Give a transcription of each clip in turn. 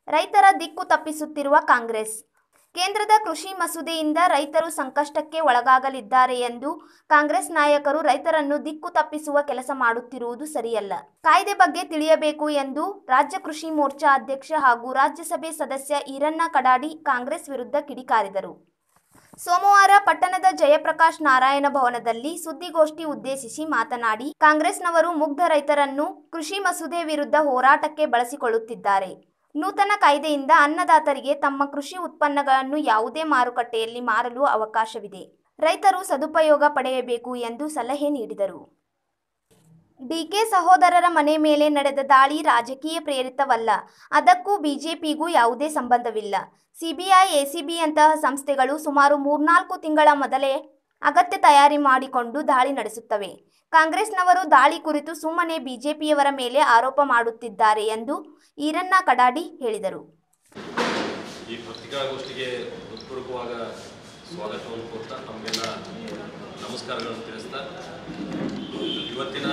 ರೈತರ ದಿಕ್ಕು ತಪ್ಪಿಸುತ್ತಿರುವ ಕಾಂಗ್ರೆಸ್ ಕೇಂದ್ರದ ಕೃಷಿ ಮಸೂದೆಯಿಂದ ರೈತರು ಸಂಕಷ್ಟಕ್ಕೆ ಒಳಗಾಗಲಿದ್ದಾರೆ ಎಂದು ಕಾಂಗ್ರೆಸ್ ನಾಯಕರು ರೈತರನ್ನು ದಿಕ್ಕು ತಪ್ಪಿಸುವ ಕೆಲಸ ಮಾಡುತ್ತಿರುವುದು ಸರಿಯಲ್ಲ ಕಾಯ್ದೆ ಬಗ್ಗೆ ತಿಳಿಯಬೇಕು ಎಂದು ರಾಜ್ಯ ಕೃಷಿ ಮೋರ್ಚಾ ಅಧ್ಯಕ್ಷ ಹಾಗೂ ರಾಜ್ಯಸಭೆ ಸದಸ್ಯ ಈರಣ್ಣ ಕಡಾಡಿ ಕಾಂಗ್ರೆಸ್ ವಿರುದ್ಧ ಕಿಡಿಕಾರಿದರು ಸೋಮವಾರ ಪಟ್ಟಣದ ಜಯಪ್ರಕಾಶ್ ನಾರಾಯಣ ಭವನದಲ್ಲಿ ಸುದ್ದಿಗೋಷ್ಠಿ ಉದ್ದೇಶಿಸಿ ಮಾತನಾಡಿ ಕಾಂಗ್ರೆಸ್ನವರು ಮುಗ್ಧ ರೈತರನ್ನು ಕೃಷಿ ಮಸೂದೆ ವಿರುದ್ಧ ಹೋರಾಟಕ್ಕೆ ಬಳಸಿಕೊಳ್ಳುತ್ತಿದ್ದಾರೆ ನೂತನ ಕಾಯ್ದೆಯಿಂದ ಅನ್ನದಾತರಿಗೆ ತಮ್ಮ ಕೃಷಿ ಉತ್ಪನ್ನಗಳನ್ನು ಯಾವುದೇ ಮಾರುಕಟ್ಟೆಯಲ್ಲಿ ಮಾರಲು ಅವಕಾಶವಿದೆ ರೈತರು ಸದುಪಯೋಗ ಪಡೆಯಬೇಕು ಎಂದು ಸಲಹೆ ನೀಡಿದರು ಡಿಕೆ ಸಹೋದರರ ಮನೆ ಮೇಲೆ ನಡೆದ ದಾಳಿ ರಾಜಕೀಯ ಪ್ರೇರಿತವಲ್ಲ ಅದಕ್ಕೂ ಬಿಜೆಪಿಗೂ ಯಾವುದೇ ಸಂಬಂಧವಿಲ್ಲ ಸಿಬಿಐ ಎಸಿಬಿಯಂತಹ ಸಂಸ್ಥೆಗಳು ಸುಮಾರು ಮೂರ್ನಾಲ್ಕು ತಿಂಗಳ ಮೊದಲೇ ಅಗತ್ಯ ತಯಾರಿ ಮಾಡಿಕೊಂಡು ದಾಳಿ ನಡೆಸುತ್ತವೆ ಕಾಂಗ್ರೆಸ್ನವರು ದಾಳಿ ಕುರಿತು ಸುಮ್ಮನೆ ಬಿಜೆಪಿಯವರ ಮೇಲೆ ಆರೋಪ ಮಾಡುತ್ತಿದ್ದಾರೆ ಎಂದು ಈರಣ್ಣ ಕಡಾಡಿ ಹೇಳಿದರು ಈ ಪತ್ರಿಕಾಗೋಷ್ಠಿಗೆ ಹೃತ್ಪೂರ್ವಕವಾದ ಸ್ವಾಗತವನ್ನು ಕೊಡ್ತಾ ನಮಗೆಲ್ಲ ನಮಸ್ಕಾರಗಳನ್ನು ತಿಳಿಸ್ತಾ ಇವತ್ತಿನ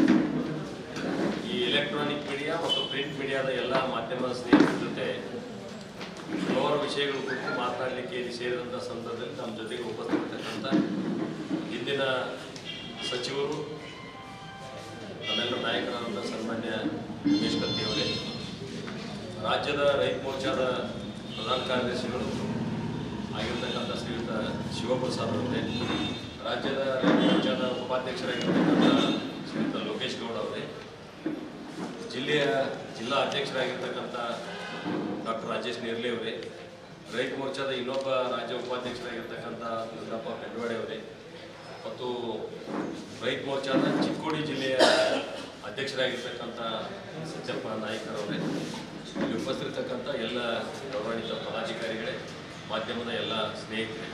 ಈ ಎಲೆಕ್ಟ್ರಾನಿಕ್ ಮೀಡಿಯಾ ಮತ್ತು ಪ್ರಿಂಟ್ ಮೀಡಿಯಾದ ಎಲ್ಲ ಮಾಧ್ಯಮ ಸ್ನೇಹಿತರ ಜೊತೆ ಹಲವಾರು ವಿಷಯಗಳ ಕುರಿತು ಮಾತನಾಡಲಿಕ್ಕೆ ಇಲ್ಲಿ ಸೇರಿದಂಥ ಸಂದರ್ಭದಲ್ಲಿ ನಮ್ಮ ಜೊತೆಗೆ ಉಪಸ್ಥಿತರ್ತಕ್ಕಂಥ ಇಂದಿನ ಸಚಿವರು ನಮ್ಮೆಲ್ಲ ನಾಯಕರಾದಂಥ ಸನ್ಮಾನ್ಯ ಉಮೇಶ್ ಕತ್ತಿಯವರೇ ರಾಜ್ಯದ ರೈತ ಮೋರ್ಚಾದ ಪ್ರಧಾನ ಕಾರ್ಯದರ್ಶಿಗಳು ಆಗಿರ್ತಕ್ಕಂಥ ಶ್ರೀಯುತ ಶಿವಪ್ರಸಾದ್ ಅವರೇ ರಾಜ್ಯದ ರೈತ ಮೋರ್ಚಾದ ಉಪಾಧ್ಯಕ್ಷರಾಗಿರ್ತಕ್ಕಂಥ ಶ್ರೀಯುತ ಲೋಕೇಶ್ ಗೌಡ ಅವರೇ ಜಿಲ್ಲೆಯ ಜಿಲ್ಲಾ ಅಧ್ಯಕ್ಷರಾಗಿರ್ತಕ್ಕಂಥ ಡಾಕ್ಟರ್ ರಾಜೇಶ್ ನೇರ್ಲೆ ಅವರೇ ರೈತ ಮೋರ್ಚಾದ ಇನ್ನೊಬ್ಬ ರಾಜ್ಯ ಉಪಾಧ್ಯಕ್ಷರಾಗಿರ್ತಕ್ಕಂಥ ದುರ್ಗಪ್ಪ ಬೆಂಡವಾಡೆ ಅವರೇ ಮತ್ತು ರೈತ ಮೋರ್ಚಾದ ಚಿಕ್ಕೋಡಿ ಜಿಲ್ಲೆಯ ಅಧ್ಯಕ್ಷರಾಗಿರ್ತಕ್ಕಂಥ ಸತ್ಯಪ್ಪ ನಾಯ್ಕರವರೇ ಇಲ್ಲಿ ಉಪಸ್ಥಿತರ್ತಕ್ಕಂಥ ಎಲ್ಲ ಗೌರವಾನ್ವಿತ ಪದಾಧಿಕಾರಿಗಳೇ ಮಾಧ್ಯಮದ ಎಲ್ಲ ಸ್ನೇಹಿತರೆ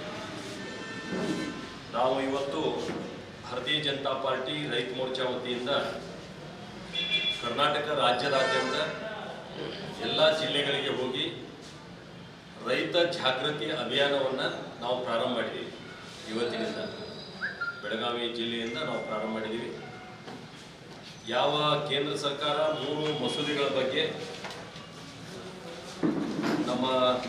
ನಾವು ಇವತ್ತು ಭಾರತೀಯ ಜನತಾ ಪಾರ್ಟಿ ರೈತ ಮೋರ್ಚಾ ವತಿಯಿಂದ ಕರ್ನಾಟಕ ರಾಜ್ಯದಾದ್ಯಂತ ಎಲ್ಲ ಜಿಲ್ಲೆಗಳಿಗೆ ಹೋಗಿ ರೈತ ಜಾಗೃತಿ ಅಭಿಯಾನವನ್ನು ನಾವು ಪ್ರಾರಂಭ ಮಾಡಿದ್ದೀವಿ ಇವತ್ತಿನಿಂದ ಬೆಳಗಾವಿ ಜಿಲ್ಲೆಯಿಂದ ನಾವು ಪ್ರಾರಂಭ ಮಾಡಿದ್ದೀವಿ ಯಾವ ಕೇಂದ್ರ ಸರ್ಕಾರ ಮೂರು ಮಸೂದೆಗಳ ಬಗ್ಗೆ ನಮ್ಮ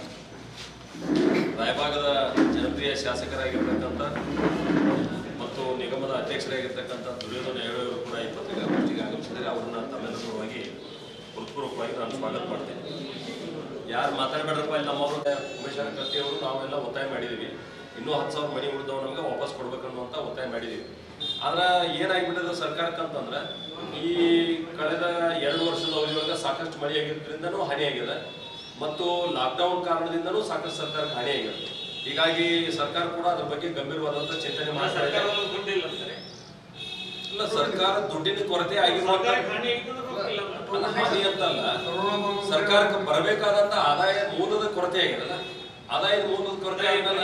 ರಾಯಭಾಗದ ಜನಪ್ರಿಯ ಶಾಸಕರಾಗಿರ್ತಕ್ಕಂಥ ಮತ್ತು ನಿಗಮದ ಅಧ್ಯಕ್ಷರಾಗಿರ್ತಕ್ಕಂಥ ದುರ್ಯೋಧನ ಹೇಳೋರು ಕೂಡ ಈ ಪತ್ರಿಕಾಗೋಷ್ಠಿಗೆ ಆಗಮಿಸಿದರೆ ಅವ್ರನ್ನ ತಮ್ಮೆಲ್ಲರ ಪರವಾಗಿ ಹೃತ್ಪೂರ್ವಕವಾಗಿ ನಾನು ಸ್ವಾಗತ ಮಾಡ್ತೇನೆ ಯಾರು ಮಾತಾಡಬೇಡ್ರಪ್ಪ ಇಲ್ಲಿ ನಮ್ಮವರು ಉಮೇಶ್ ಕತ್ತಿ ಅವರು ನಾವೆಲ್ಲ ಒತ್ತಾಯ ಮಾಡಿದ್ದೀವಿ ಇನ್ನೂ ಹತ್ತು ಸಾವಿರ ಮನೆ ಉಳಿದವು ನಮ್ಗೆ ವಾಪಸ್ ಕೊಡ್ಬೇಕನ್ನುವಂತ ಒತ್ತಾಯ ಮಾಡಿದ್ದೀವಿ ಆದ್ರೆ ಏನಾಗ್ಬಿಟ್ಟಿದೆ ಸರ್ಕಾರಕ್ಕೆ ಅಂತಂದ್ರೆ ಈ ಕಳೆದ ಎರಡು ವರ್ಷದ ಅವಧಿಯೊಳಗೆ ಸಾಕಷ್ಟು ಮಳೆ ಆಗಿರೋದ್ರಿಂದನೂ ಹಾನಿ ಆಗಿದೆ ಮತ್ತು ಲಾಕ್ಡೌನ್ ಕಾರಣದಿಂದನೂ ಸಾಕಷ್ಟು ಸರ್ಕಾರಕ್ಕೆ ಹಾನಿ ಆಗಿದೆ ಹೀಗಾಗಿ ಸರ್ಕಾರ ಕೂಡ ಅದ್ರ ಬಗ್ಗೆ ಗಂಭೀರವಾದಂತ ಚಿಂತನೆ ಮಾಡ್ತಾ ಇದೆ ಇಲ್ಲ ಸರ್ಕಾರ ದುಡ್ಡಿನ ಕೊರತೆ ಆಗಿರುವಂತ ಅಲ್ಲ, ಹಾನಿ ಅಂತಲ್ಲ ಸರ್ಕಾರಕ್ಕೆ ಬರಬೇಕಾದಂತ ಆದಾಯ ಮೂಲದ ಕೊರತೆ ಆಗಿರಲ್ಲ ಆದಾಯದ ಮೂಲದ ಕೊರತೆ ಆಗಿರಲ್ಲ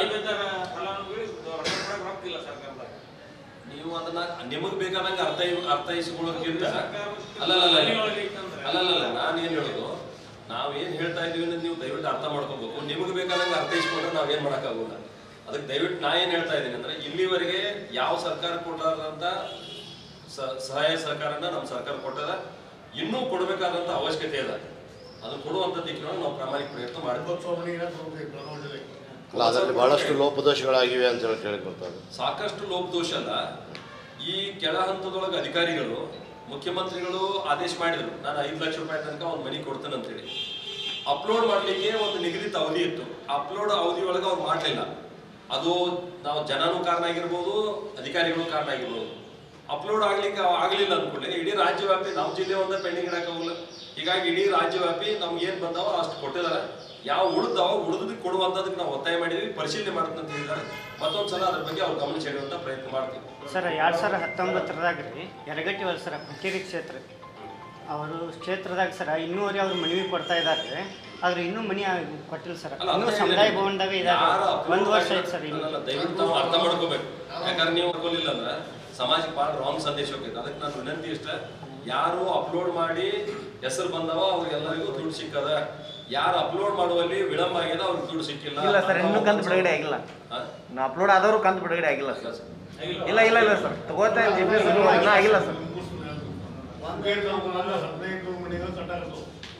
ನೀವು ಅದನ್ನ ನಿಮಗ್ ಬೇಕಾದಂಗ ಅರ್ಥ ಅರ್ಥೈಸಿಕೊಳ್ಳೋದಕ್ಕಿಂತ ಅಲ್ಲಲ್ಲ ಅಲ್ಲಲ್ಲ ನಾನು ಏನ್ ಹೇಳೋದು ನಾವ್ ಏನ್ ಹೇಳ್ತಾ ಇದೀವಿ ಅನ್ನೋದು ನೀವು ದಯವಿಟ್ಟು ಅರ್ಥ ಮಾಡ್ಕೋಬೇಕು ನಿಮಗೆ ಬೇಕಾದಂಗ ಅರ್ಥೈಸ್ಕೊಂಡ್ರೆ ನಾವ್ ಏನ್ ಮಾಡಕ್ಕಾಗೋಲ್ಲ ಅದಕ್ಕೆ ದಯವಿಟ್ಟು ನಾ ಏನ್ ಹೇಳ್ತಾ ಇದ್ದೀನಿ ಅಂದ್ರೆ ಇಲ್ಲಿವರೆಗೆ ಯಾವ ಸರ್ಕಾರ ಕೊಟ್ಟಾರಂತ ಸ- ಸಹಾಯ ಸಹಕಾರನ ನಮ್ಮ ಸರ್ಕಾರ ಕೊಟ್ಟದ ಇನ್ನೂ ಕೊಡಬೇಕಾದಂತ ಅವಶ್ಯಕತೆ ಇದೆ ಅದು ಕೊಡುವಂತ ದಿಕ್ಕಿನೊಳಗೆ ನಾವು ಪ್ರಾಮಾಣಿಕ ಪ್ರಯತ್ನ ಮಾಡ್ತೀವಿ ಅಲ್ಲ ಅದರಲ್ಲಿ ಬಹಳಷ್ಟು ಲೋಪದೋಷಗಳಾಗಿವೆ ಅಂತ ಹೇಳಿ ಕೇಳಿ ಬರ್ತದೆ ಸಾಕಷ್ಟು ಲೋಪದೋಷ ಅಲ್ಲ ಈ ಕೆಳ ಹಂತದೊಳಗೆ ಅಧಿಕಾರಿಗಳು ಮುಖ್ಯಮಂತ್ರಿಗಳು ಆದೇಶ ಮಾಡಿದ್ರು ನಾನು ಐದು ಲಕ್ಷ ರೂಪಾಯಿ ತನಕ ಒಂದು ಮನಿ ಕೊಡ್ತೇನೆ ಅಂತ ಹೇಳಿ ಅಪ್ಲೋಡ್ ಮಾಡ್ಲಿಕ್ಕೆ ಒಂದು ನಿಗದಿತ ಅವಧಿ ಇತ್ತು ಅಪ್ಲೋಡ್ ಅವಧಿ ಒಳಗೆ ಅವ್ರು ಮಾಡಲಿಲ್ಲ ಅದು ನಾವು ಜನನೂ ಕಾರಣ ಆಗಿರ್ಬೋದು ಅಧಿಕಾರಿಗಳು ಕಾರಣ ಆಗಿರ್ಬೋದು ಅಪ್ಲೋಡ್ ಆಗ್ಲಿಕ್ಕೆ ಆಗ್ಲಿಲ್ಲ ಅನ್ಕೊಳ್ಳಿ ಇಡೀ ರಾಜ್ಯವ್ಯಾಪಿ ನಮ್ಮ ಜಿಲ್ಲೆ ಒಂದೇ ಪೆಂಡಿಂಗ್ ಇಡಕ್ಕಾಗಲ್ಲ ಹೀಗಾಗಿ ಇಡೀ ರಾಜ್ಯವ್ಯಾಪಿ ನಮ್ಗೆ ಏನ್ ಬಂದಾವ ಅಷ್ಟು ಕೊಟ್ಟಿದ್ದಾರೆ ಯಾವ ಉಳಿದಾವ ಉಳಿದಕ್ಕೆ ಕೊಡುವಂತದಕ್ಕೆ ನಾವು ಒತ್ತಾಯ ಮಾಡಿದ್ವಿ ಪರಿಶೀಲನೆ ಮಾಡ್ತೀನಿ ಅಂತ ಹೇಳಿದ್ದಾರೆ ಮತ್ತೊಂದ್ಸಲ ಅದ್ರ ಬಗ್ಗೆ ಅವ್ರು ಗಮನ ಸೆಳೆಯುವಂತ ಪ್ರಯತ್ನ ಮಾಡ್ತೀವಿ ಸರ್ ಎರಡು ಸಾವಿರ ಹತ್ತೊಂಬತ್ತರದಾಗ ರೀ ಯರಗಟ್ಟಿ ಹೊಲ ಸರ್ ಹುಕ್ಕೇರಿ ಕ್ಷೇತ್ರ ಅವರು ಕ್ಷೇತ್ರದಾಗ ಸರ್ ಇನ್ನೂವರೆ ಅವ್ರು ಮನವಿ ಕೊಡ್ತಾ ಇದ್ದಾರೆ ಆದ್ರೆ ಇನ್ನೂ ಮನಿ ಆಗ್- ಕೊಟ್ಟಿಲ್ಲ ಸರ್ ಅಲ್ಲ, ಇನ್ನೂ ಅದೇ ಸಮುದಾಯ ಹೇಳಿದೆ. ಭವನದಾಗ ಯಾರು ಇದ್ದಾರೆ upload ಒಂದು ವರ್ಷ ಮಾಡಿಲ್ಲ- ಆಯ್ತು ಸರ್ ಇನ್ನು ಅಲ್ಲಲ್ಲ, ದಯವಿಟ್ಟು ತಾವು ಅರ್ಥ ಮಾಡ್ಕೋಬೇಕು ಯಾಕಂದ್ರೆ ನೀವು ಮಾಡ್ಕೊಲಿಲ್ಲ ಅಂದ್ರೆ ಸಮಾಜಕ್ಕೆ ಭಾಳ ರಾಂಗ್ ಸಂದೇಶ ಹೋಗ್ತೈತೆ ಅದಕ್ಕೆ ನಾನು ವಿನಂತಿ ಇಷ್ಟ ಯಾರು ಅಪ್ಲೋಡ್ ಮಾಡಿ ಹೆಸರು ಬಂದವ ಅವ್ರಿಗೆಲ್ಲರಿಗೂ ದುಡ್ಡು ಸಿಕ್ಕದ ಯಾರು ಅಪ್ಲೋಡ್ ಮಾಡುವಲ್ಲಿ ವಿಳಂಬ ಆಗ್ಯದ ಅವ್ರಿಗೆ ದುಡ್ಡು ಸಿಕ್ಕಿಲ್ಲ ಇಲ್ಲ ಸರ್ ಇನ್ನೂ ಕಂತು ಬಿಡುಗಡೆ ಆಗಿಲ್ಲ ಹಾ? ನಾ ಅಪ್ಲೋಡ್ ಆದವರು ಕಂತು ಬಿಡುಗಡೆ ಆಗಿಲ್ಲ ಇಲ್ಲ ಸರ್ ಸರ್. ಇಲ್ಲ ಇಲ್ಲ ಇಲ್ಲ ಸರ್ ತಗೋತಾ ಜಿ ಪಿ ಎಸ್ ಇನ್ನೂ ಆಗಿಲ್ಲ ಸರ್ ಹದಿನೈದು ಹದಿನೈದು ಮನೆಗಳು ಕಟ್ಟಾಗತ್ತು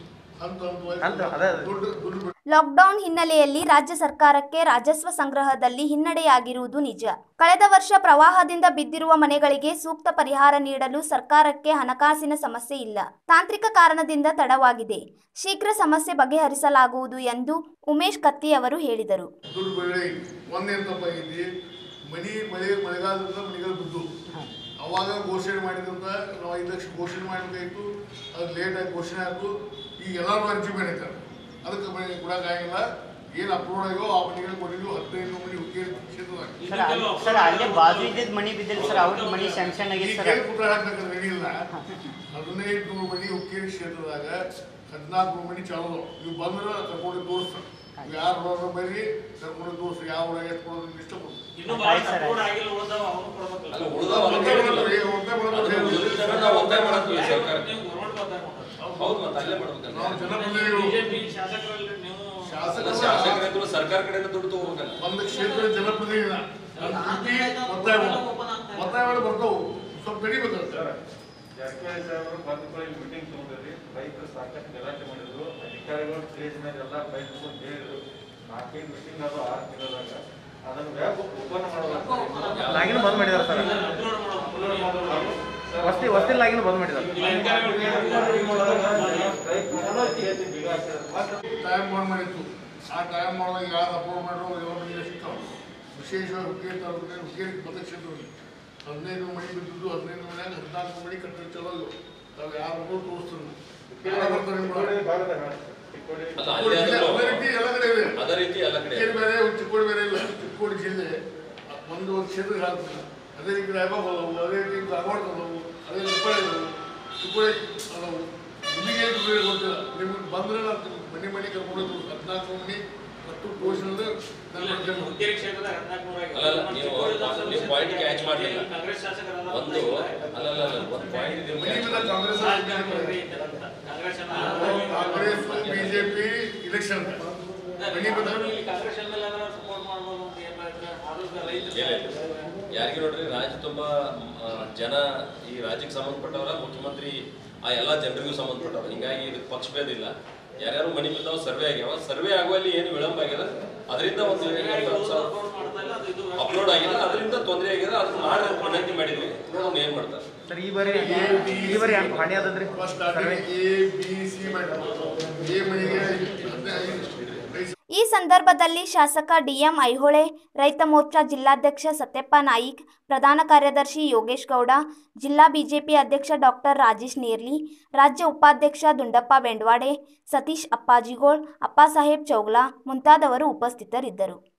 ಹಂತ ಹಂತವಾಗಿ ಹಂತ ಅದೇ ಅದೇ. ದುಡ್ಡು ದುಡ್ಡು ಲಾಕ್ಡೌನ್ ಹಿನ್ನೆಲೆಯಲ್ಲಿ ರಾಜ್ಯ ಸರ್ಕಾರಕ್ಕೆ ರಾಜಸ್ವ ಸಂಗ್ರಹದಲ್ಲಿ ಹಿನ್ನಡೆಯಾಗಿರುವುದು ನಿಜ ಕಳೆದ ವರ್ಷ ಪ್ರವಾಹದಿಂದ ಬಿದ್ದಿರುವ ಮನೆಗಳಿಗೆ ಸೂಕ್ತ ಪರಿಹಾರ ನೀಡಲು ಸರ್ಕಾರಕ್ಕೆ ಹಣಕಾಸಿನ ಸಮಸ್ಯೆ ಇಲ್ಲ ತಾಂತ್ರಿಕ ಕಾರಣದಿಂದ ತಡವಾಗಿದೆ ಶೀಘ್ರ ಸಮಸ್ಯೆ ಬಗೆಹರಿಸಲಾಗುವುದು ಎಂದು ಉಮೇಶ್ ಕತ್ತಿ ಅವರು ಹೇಳಿದರು ದುಡ್ಡು ಬೆಳೆ ಒಂದೇನು ತಪ್ಪಾಗೈತಿ ಮನಿ ಮಳೆ ಮಳೆಗಾಲದಿಂದ ಮನೆಗಳು ಬಿದ್ದು ಅವಾಗ ಘೋಷಣೆ ಮಾಡಿದಂತ ನಾವು ಐದು ಲಕ್ಷ ಘೋಷಣೆ ಮಾಡಬೇಕಾಗಿತ್ತು ಅದು ಲೇಟಾಗಿ ಘೋಷಣೆ ಆಯ್ತು ಈಗ ಎಲ್ಲರೂ ಅರ್ಜಿ ಮಾಡಿರ್ತಾರೆ ಅದಕ್ಕೆ ಮನೆ ಕೊಡೋಕ್ಕಾಗಿಲ್ಲ ಏನು ಅಪ್ರೂವ್ ಆಗ್ಯೋ ಆ ಮನೆಗಳು ಕೊಟ್ಟಿದ್ದು ಹದಿನೈದು ಮನೆ ಹುಡುಗಿ ಕ್ಷೇತ್ರದಾಗ ಸರ್ ಅಲ್ಲಿ ಸರ್ ಅಲ್ಲೇ ಬಾಜು ಇದ್ದಿದ್ದು ಮನಿ ಬಿದ್ದಿಲ್ಲ ಸರ್ ಅವ್ರ ಮನಿ ಸ್ಯಾಂಕ್ಷನ್ ಈಗ ಆಗೈತೆ ಸರ್ ಏನು ಕುಟ್ರ ಹಾಕ್ಬೇಕಂದ್ರೆ ಏನಿಲ್ಲ ಹದಿನೈದು ನೂರು ಮನಿ ಹುಕ್ಕೇರಿ ಕ್ಷೇತ್ರದಾಗ ಹದಿನಾಲ್ಕು ನೂರು ಮನಿ ಚಾಲು ಅದಾವ. ನೀವು ಬಂದ್ರೆ ಕರ್ಕೊಂಡು ತೋರಿಸ್ತಾರೆ ನೀವು ಯಾರು ಬರೋರು ಬರ್ರಿ ಕರ್ಕೊಂಡು ತೋರಿಸ್ರಿ ಯಾವ ಊರಾಗ ಎತ್ಕೊಳ್ಳೋದು ಇಷ್ಟ ಆಯ್ತು ಸರ್ ಅಲ್ಲ ಉಳಿದವ ಅಂತ ಹೇಳಿದ್ರಲ್ಲ. ಅದು ಉಳಿದಿದ್ದನ್ನ ನಾವು ಒತ್ತಾಯ ಮಾಡತ್ತೀವಿ ಸರ್ಕಾರಕ್ಕೆ ಹೌದು ಮತ್ತೆ ಅಲ್ಲೇ ಮಾಡ್ಬೇಕಲ್ಲ ನಾವು ಜನಪ್ರತಿನಿಧಿಗಳು ಅಲ್ಲ, ಶಾಸಕರು ಶಾಸಕರಿದ್ರು ಸರ್ಕಾರ ಕಡೆಯಿಂದ ದುಡ್ಡು ತಗೋಬೇಕಲ್ಲ ಒಂದು ಕ್ಷೇತ್ರದ ಜನಪ್ರತಿನಿಧಿನ ದುಡ್ಡಿ ಒತ್ತಾಯ ಮಾಡು. ಒತ್ತಾಯ ಮಾಡಿ ಬರ್ತಾವು ಸ್ವಲ್ಪ ತಡಿಬೇಕಂತ ಜಾರಕಿಹೊಳಿ ಸಾಹೇಬರು ಬಂದ್ಕೊಳ್ಳಿ ಮೀಟಿಂಗ್ ತಗೊಂಡ್ರಿ ರೈತರು ಸಾಕಷ್ಟು ಗಲಾಟೆ ಮಾಡಿದ್ರು ಅಧಿಕಾರಿಗಳು ಸ್ಟೇಜ್ ಮೇಲೆ ಎಲ್ಲ ಬೈಕ್ ತಗೊಂಡು ಹೇಳಿದ್ರು ನಾಲ್ಕೈದು ಮೀಟಿಂಗ್ ಅದು ಆರು ತಿಂಗಳದಾಗ ಅದನ್ನು ವೆಬ್ ಓಪನ್ ಮಾಡಬೇಕು ಲಾಗಿನ್ ಬಂದ್ ಮಾಡಿದಾರೆ ಸರ್ ವಸ್ತಿ ವಸ್ತಿ ಲಾಗಿನ್ ಬಂದ್ ಮಾಡಿದಾರೆ ಟೈಮ್ ಬಾಂಡ್ ಮಾಡಿತ್ತು ಆ ಟೈಮ್ ಮಾಡಿದಾಗ ಯಾರು ಅಪ್ರೂವ್ ಮಾಡಿರೋ ಎಲ್ಲ ಮನೆಗೆ ಸಿಗ್ತಾವೆ ವಿಶೇಷವಾಗಿ ಹುಕ್ಕೇರಿ ತಾಲೂಕಿನ ಹುಕ್ಕೇರಿ ಮತಕ್ಷೇತ್ರದಲ್ಲಿ ಹದಿನೈದು ಮನೆ ಬಿದ್ದಿದ್ದು ಹದಿನೈದು ಮನೆಯಾಗ ಹದಿನಾಲ್ಕು ಮನೆ ಕಟ್ಟಡ ಚಲೋ ಇವು. ತಾವು ಯಾರು ತೋರಿಸ್ತಾರೆ ಯಾರು ಬರ್ತಾರೆ ನಿಮ್ಮ ಒಳಗೆ? ಅಲ್ಲ ಅಲ್ಲೇ ಚಿಕ್ಕೋಡಿ ಜಿಲ್ಲೆ ಆದ್ರೂ ಅದೇ ರೀತಿ ಎಲ್ಲ ಕಡೆ ಇದೆ ಅದೇ ರೀತಿ ಎಲ್ಲ ಕಡೆ ಹುಕ್ಕೇರಿ ಬೇರೆ ಚಿಕ್ಕೋಡಿ ಬೇರೆ ಇಲ್ಲ ಚಿಕ್ಕೋಡಿ ಜಿಲ್ಲೆ ಒಂದು ಒಂದು ಕ್ಷೇತ್ರ ಹಾಕ್ತಾರೆ ಅದೇ ರೀತಿ ರಾಯಬಾಗ್ ಅದಾವು ಅದೇ ರೀತಿ ಧಾರವಾಡ ಅದಾವು ಅದೇ ಹುಬ್ಬಳ್ಳಿ ಅದಾವು ಚಿಕ್ಕೋಡಿ ಅದಾವು ನಿಮಗೆ ಏನು ಬೇರೆ ಗೊತ್ತಿಲ್ಲ ನಿಮ್ಗೆ ಬಂದ್ರೆ ನಾವು ಮನೆ ಮನೆ ಕರ್ಕೊಂಡು ಹದಿನಾಲ್ಕು ಮನೆ ಮತ್ತು ಪೋಷಣದ ಅಲ್ಲ ಅಲ್ಲ, ನೀವು ನೀವು ಪಾಯಿಂಟ್ ಕ್ಯಾಚ್ ಮಾಡಲಿಲ್ಲ ಒಂದು ಅಲ್ಲ ಅಲ್ಲ ಅಲ್ಲ ಒಂದು ಪಾಯಿಂಟ್ ಇದೆ ಮನೆ catch ಮೇಲೆ ಕಾಂಗ್ರೆಸ್ ಕಾಂಗ್ರೆಸ್ ಬಿಜೆಪಿ ಇಲೆಕ್ಷನ್ ಮನೆ ಮೇಲೆ ಏನಿಲ್ಲ. ಯಾರಿಗೆ ನೋಡ್ರಿ ರಾಜ್ಯ ತುಂಬಾ ಆ, ಜನ ಈ ರಾಜ್ಯಕ್ಕೆ ಸಂಬಂಧಪಟ್ಟವರ ಮುಖ್ಯಮಂತ್ರಿ ಆ ಎಲ್ಲ ಜನರಿಗೂ ಸಂಬಂಧಪಟ್ಟವ್ರ ಹಿಂಗಾಗಿ ಇದಕ್ಕೆ ಪಕ್ಷಭೇದ ಇಲ್ಲ ಯಾರ್ಯಾರು ಮನೆ ಬಿದ್ದಾವ ಸರ್ವೆ ಆಗ್ಯಾವ ಸರ್ವೆ ಆಗುವಲ್ಲಿ ಏನು ವಿಳಂಬ ಆಗ್ಯದ ಅದರಿಂದ ಒಂದು ಅಪ್ಲೋಡ್ ಆಗಿದೆ ಅದರಿಂದ ತೊಂದರೆ ಆಗಿದೆ ಅದನ್ನ ಮಾಡಿ ವಿನಂತಿ ಮಾಡಿದ್ವಿ ನೋಡೋಣ ಏನ್ ಮಾಡ್ತಾರೆ ಸರ್ ಈ ಬಾರಿ ಈ ಬಾರಿ ಯಾಕೆ ಹಾನಿ ಆದದ್ರಿ first survey A B C ಮಾಡಿ ಎ ಮನೆಗೆ ಹದಿನೈದು ರೈತ ಈ ಸಂದರ್ಭದಲ್ಲಿ ಶಾಸಕ ಡಿಎಂ ಐಹೊಳೆ ರೈತ ಮೋರ್ಚಾ ಜಿಲ್ಲಾಧ್ಯಕ್ಷ ಸತ್ಯಪ್ಪ ನಾಯಿಕ್ ಪ್ರಧಾನ ಕಾರ್ಯದರ್ಶಿ ಯೋಗೇಶ್ ಗೌಡ ಜಿಲ್ಲಾ ಬಿಜೆಪಿ ಅಧ್ಯಕ್ಷ ಡಾಕ್ಟರ್ ರಾಜೇಶ್ ನೇರ್ಲಿ ರಾಜ್ಯ ಉಪಾಧ್ಯಕ್ಷ ದುಂಡಪ್ಪ ಬೆಂಡ್ವಾಡೆ ಸತೀಶ್ ಅಪ್ಪಾಜಿಗೋಳ್ ಅಪ್ಪಾಸಾಹೇಬ್ ಚೌಗ್ಲಾ ಮುಂತಾದವರು ಉಪಸ್ಥಿತರಿದ್ದರು